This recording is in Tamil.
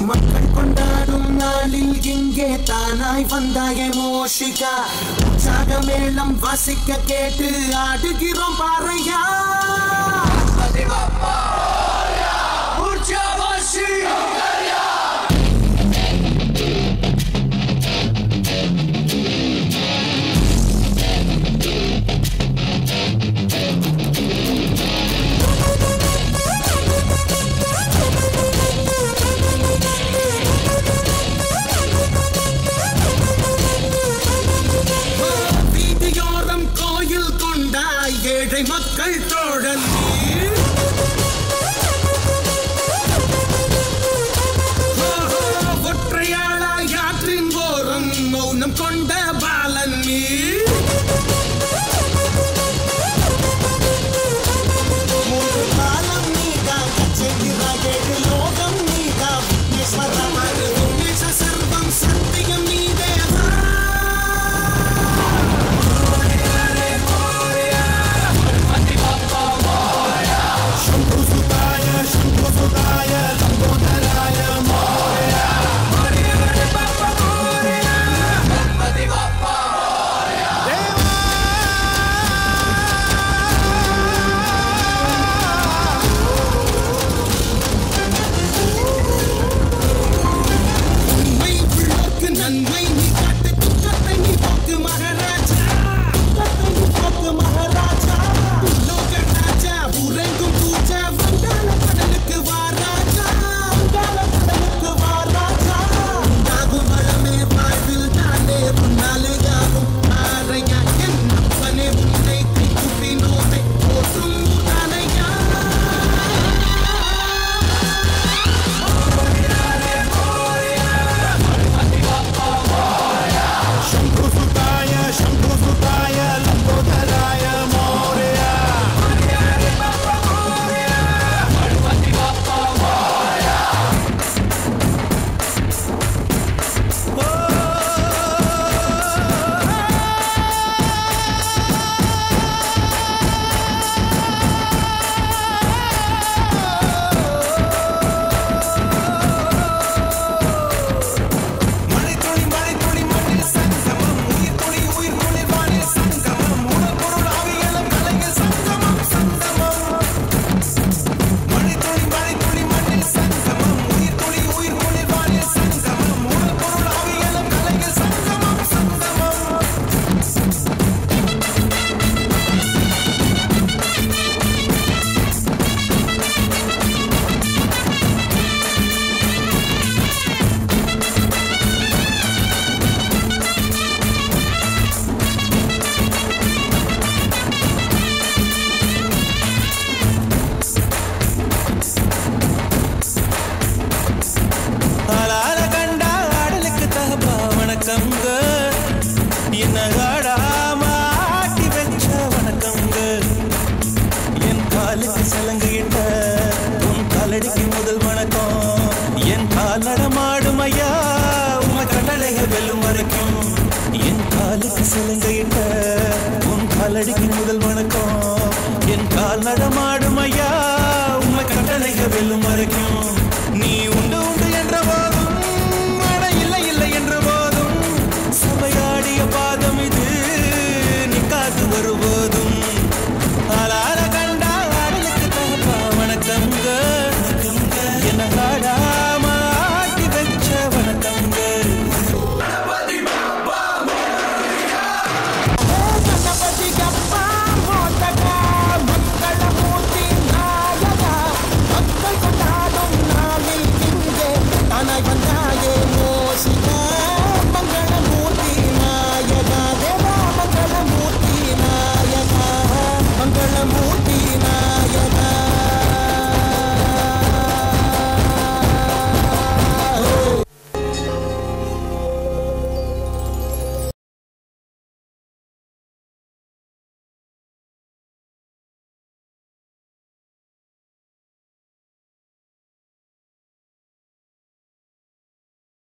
மக்கள் கொண்டாடும் நாளில் இங்கே தானாய் வந்தாயே மோஷிகா உற்சாக மேளம் வாசிக்க கேட்டு ஆடுகிறோம் பாறையா வீதியோரம் கோயில் கொண்டாய் ஏழை மக்கள் தோழல் நீ. ஓஹோ, ஒற்றையாளாய் ஆற்றின் ஓரம் மௌனம் கொண்ட பாலன் நீ மூன்று காலம் நீதான் கச்சேரிதான் ஏழு லோகம் நீதான் விக்னேஸ்வரம் அது விக்னேஷ சர்வம் சத்தியம் நீதேவா உண்மை உள்ளோர்க்கு நன்மை நீ காட்டு குற்றத்தை நீ போக்கு மகாராஜா குற்றத்தை நீ போக்கு மகாராஜா லோக ராஜா உறங்கும் பூஜா வங்காள கடலுக்கு வா ராஜா வங்காள கடலுக்கு வா ராஜா உண்டாகும் வளமே வாழ்வில் தானே முன்னாலே யாரும் ஆரையா என் அப்பனே உன்னை கை கூப்பினோமே போற்றும் தானையா மழைத்துளி மழைத்துளி மண்ணில் சங்கமம் உயிர் துளி உயிர் துளி வானில் சங்கமம் உடல் பொருள் ஆவியலம் கலைகள் சங்கமம் சங்கமம் மழைத்துளி மழைத்துளி மண்ணில் சங்கமம் உயிர் துளி உயிர் துளி வானில் சங்கமம் உடல் பொருள் ஆவியலம் கலைகள் சங்கமம் சங்கமம் ஆளால கண்டா ஆடலுக்கு தகப்பா வணக்கங்க என்ன ஆடாம ஆட்டி வச்ச வணக்கங்க என் காலுக்கு சலங்கையிட்ட உன் காலடிக்கு முதல் வணக்கம் என் கால் நடமாடும் ஐயா உம கடலைகள் வெல்லும் வரைக்கும் என் காலுக்கு சலங்கையிட்ட உன் காலடிக்கு முதல் வணக்கம் என் கால் நடமாடும் ஐயா உம கட்டளைகள் வெல்லும் வரைக்கும்